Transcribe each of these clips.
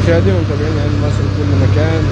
مشاهدينا ومتابعينا عين مصر في كل مكان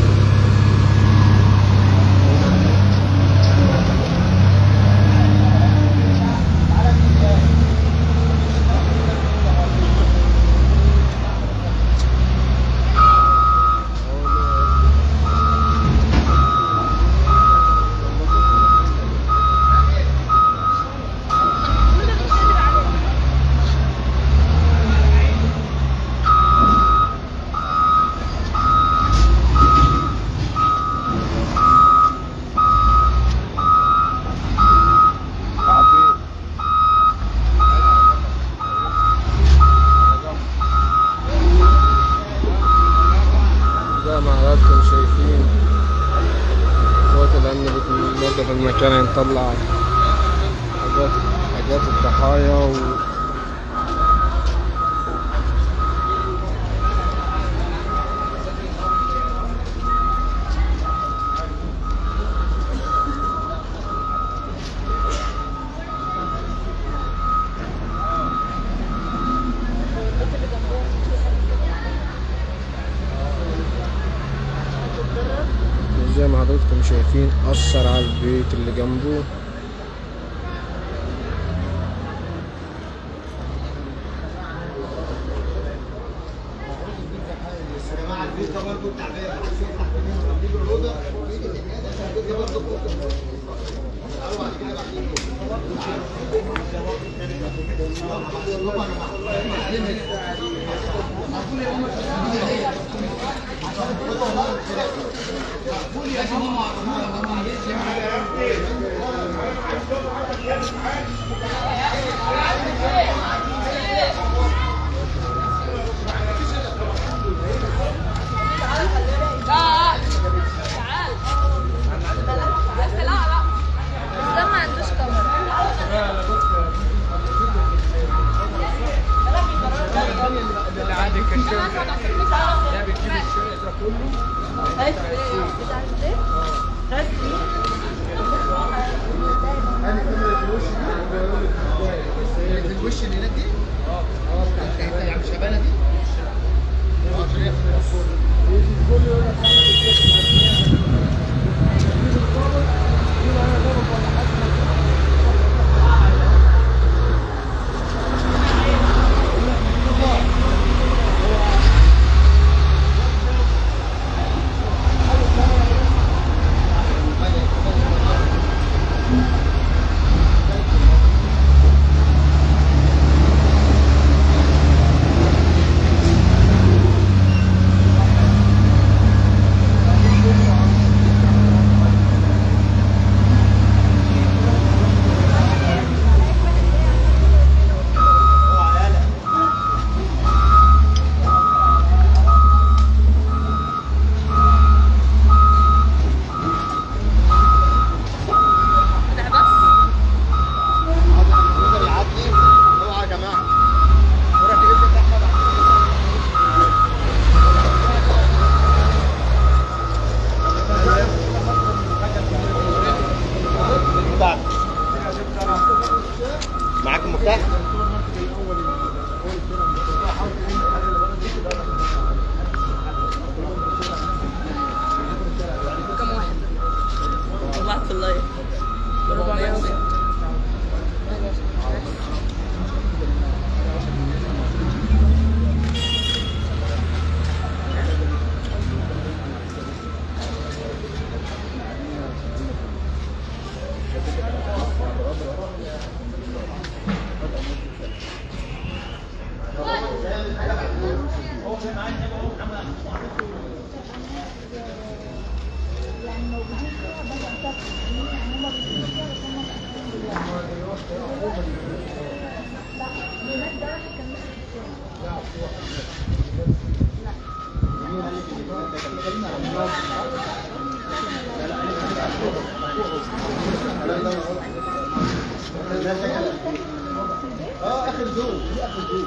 زي ما حضراتكم شايفين قوات الأمن بتنظف المكان يعني نطلع حاجات حاجات الضحايا و... زي ما حضراتكم شايفين أثر على البيت اللي جنبه تعال تعال بس لا لا بس ده ما عندوش كاميرا اللي عندك الشغل ده بتجيب الشغل ده كله الوش اللي هناك دي؟ اه اه يعني شبانه دي؟ اه عشان ياخد ده بس يقدر يعدي اوعى يا جماعه ورا تجيب لك احمد المفتاح معاك المفتاح؟ كم واحد طلعت في اللايف 400 اه اخر دول دي اخر دول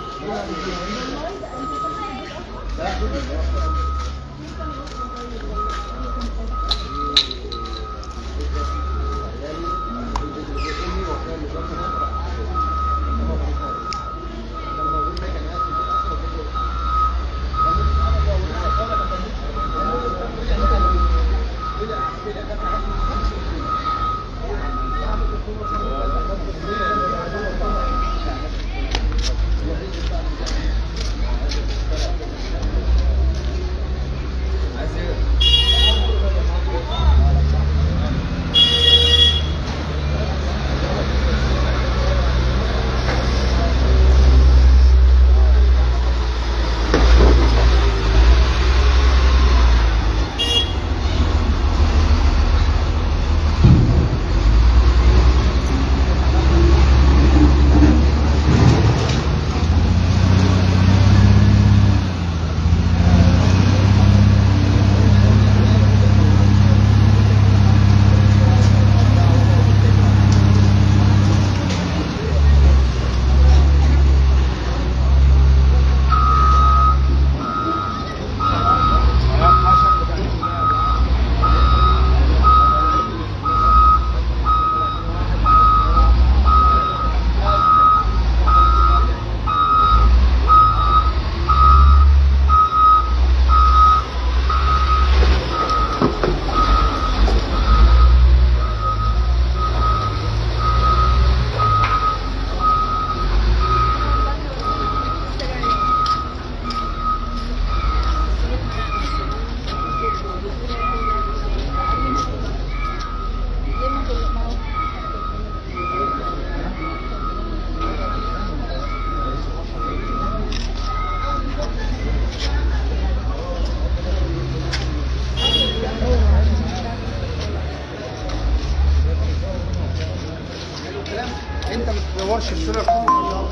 خش الشارع كله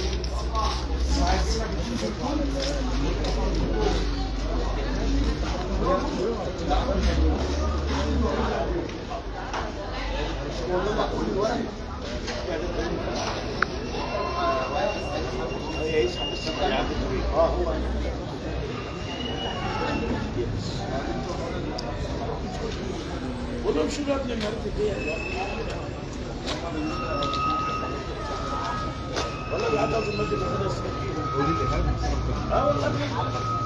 ولهم شو يا ابني مرت الدنيا والله بعد لازم نجي ناخذ السكين اه والله